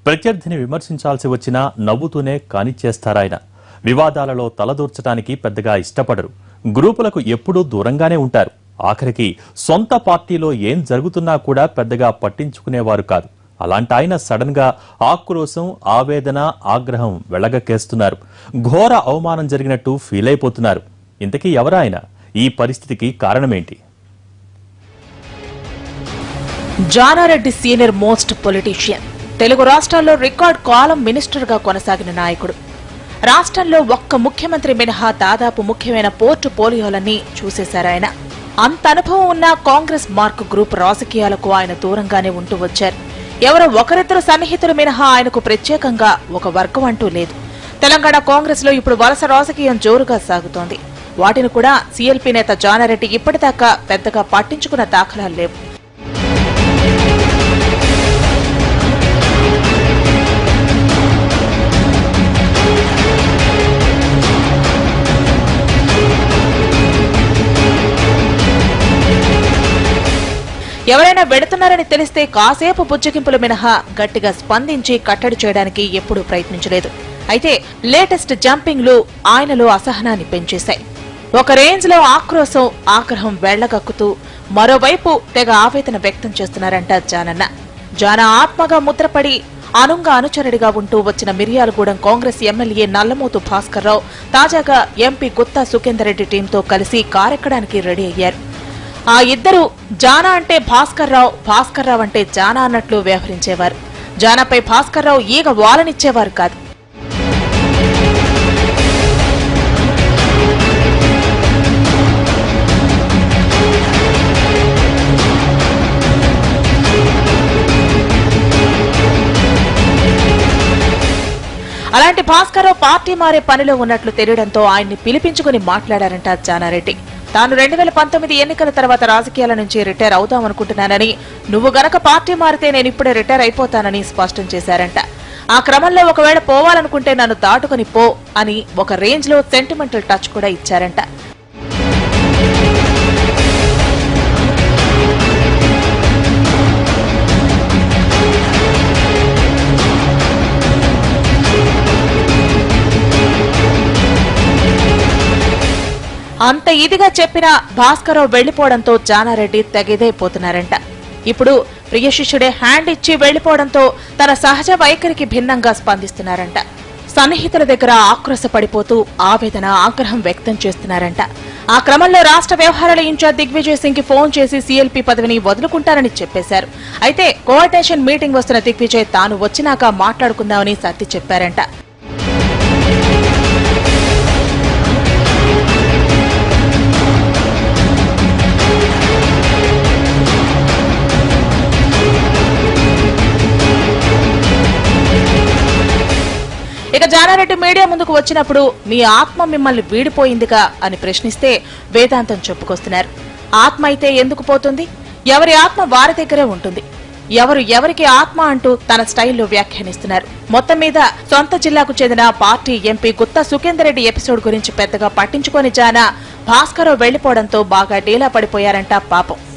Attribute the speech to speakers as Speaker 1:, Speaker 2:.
Speaker 1: ప్రత్యర్థిని విమర్శించాల్సి వచ్చినా నవ్వుతూనే కానిచ్చేస్తారాయన వివాదాలలో తలదూర్చడానికి పెద్దగా ఇష్టపడరు గ్రూపులకు ఎప్పుడూ దూరంగానే ఉంటారు ఆఖరికి సొంత పార్టీలో ఏం జరుగుతున్నా కూడా పెద్దగా పట్టించుకునేవారు కాదు అలాంటి ఆయన సడన్ గా ఆక్రోశం ఆవేదన ఆగ్రహం వెళ్లగక్కేస్తున్నారు ఘోర అవమానం జరిగినట్టు ఫీల్ అయిపోతున్నారు ఇంతకీ ఎవరాయన ఈ పరిస్థితికి కారణమేంటి
Speaker 2: Janareddy senior most politician Telugu రాష్ట్రాల్లో రికార్డ్ కాలం మినిస్టర్గా కొనసాగిన నాయకుడు రాష్ట్రంలో ఒక్క ముఖ్యమంత్రి మినహా దాదాపు ముఖ్యమైన పోర్టు పోలియోలన్నీ చూసేశారాయన అంత అనుభవం ఉన్న కాంగ్రెస్ మార్క్ గ్రూప్ రాజకీయాలకు ఆయన దూరంగానే ఉంటూ వచ్చారు ఎవరో ఒకరిద్దరు సన్నిహితులు మినహా ఆయనకు ప్రత్యేకంగా ఒక వర్గం అంటూ లేదు తెలంగాణ కాంగ్రెస్ లో ఇప్పుడు వలస రాజకీయం జోరుగా సాగుతోంది వాటిని కూడా సీఎల్పీ నేత జానారెడ్డి ఇప్పటిదాకా పెద్దగా పట్టించుకున్న దాఖలాలు లేవు ఎవరైనా వెడుతున్నారని తెలిస్తే కాసేపు బుజ్జగింపులు మినహా గట్టిగా స్పందించి కట్టడి చేయడానికి ఎప్పుడూ ప్రయత్నించలేదు అయితే లేటెస్ట్ జంపింగ్లు ఆయనలో అసహనాన్ని పెంచేశాయి ఒక రేంజ్ లో ఆక్రోశం ఆగ్రహం వెళ్లగక్కుతూ మరోవైపు తెగ ఆవేదన వ్యక్తం చేస్తున్నారంట జానన్న జాన ఆత్మగా ముద్రపడి అనుంగ అనుచరుడిగా ఉంటూ వచ్చిన మిర్యాలగూడెం కాంగ్రెస్ ఎమ్మెల్యే నల్లమోతు భాస్కర్రావు తాజాగా ఎంపీ గుత్తా సుఖేందర్ రెడ్డి టీంతో కలిసి కారెక్కడానికి రెడీ అయ్యారు ఆ ఇద్దరు జానా అంటే భాస్కర్ రావు భాస్కర్ రావు అంటే జానా అన్నట్లు వ్యవహరించేవారు జానాపై భాస్కర్ రావు ఈగ వాలనిచ్చేవారు కాదు అలాంటి భాస్కర్రావు పార్టీ మారే పనిలో ఉన్నట్లు తెలియడంతో ఆయన్ని పిలిపించుకుని మాట్లాడారంట జానారెడ్డి తాను రెండు వేల పంతొమ్మిది ఎన్నికల తర్వాత రాజకీయాల నుంచి రిటైర్ అవుదామనుకుంటున్నానని నువ్వు గనక పార్టీ మారితే నేను ఇప్పుడే రిటైర్ అయిపోతానని స్పష్టం చేశారంట ఆ క్రమంలో ఒకవేళ పోవాలనుకుంటే నన్ను దాటుకుని పో అని ఒక రేంజ్ లో సెంటిమెంటల్ టచ్ కూడా ఇచ్చారంట అంత ఇదిగా చెప్పిన భాస్కరరావు వెళ్లిపోవడంతో జానారెడ్డి తెగిదైపోతున్నారంట ఇప్పుడు ప్రియ శిష్యుడే హ్యాండ్ ఇచ్చి వెళ్లిపోవడంతో తన సహజ వైఖరికి భిన్నంగా స్పందిస్తున్నారంట సన్నిహితుల దగ్గర ఆక్రోశ పడిపోతూ ఆవేదన ఆగ్రహం వ్యక్తం చేస్తున్నారంట ఆ క్రమంలో రాష్ట్ర వ్యవహారాల ఇన్ఛార్జ్ దిగ్విజయ్ సింగ్ కి ఫోన్ చేసి సీఎల్పీ పదవిని వదులుకుంటారని చెప్పేశారు అయితే కోఆర్డినేషన్ మీటింగ్ వస్తున్న దిగ్విజయ్ తాను వచ్చినాక మాట్లాడుకుందామని సర్ది చెప్పారంట ఇక జానారెడ్డి మీడియా ముందుకు వచ్చినప్పుడు మీ ఆత్మ మిమ్మల్ని వీడిపోయిందిగా అని ప్రశ్నిస్తే వేదాంతం చెప్పుకొస్తున్నారు ఆత్మ అయితే ఎందుకు పోతుంది ఎవరి ఆత్మ వారి దగ్గరే ఉంటుంది ఎవరు ఎవరికి ఆత్మ అంటూ తన స్టైల్లో వ్యాఖ్యానిస్తున్నారు మొత్తం మీద సొంత జిల్లాకు చెందిన party MP Gutta Sukender Reddy episode గురించి పెద్దగా పట్టించుకొని జానా భాస్కర్ వెళ్లిపోవడంతో బాగా డీలా పడిపోయారంట పాపం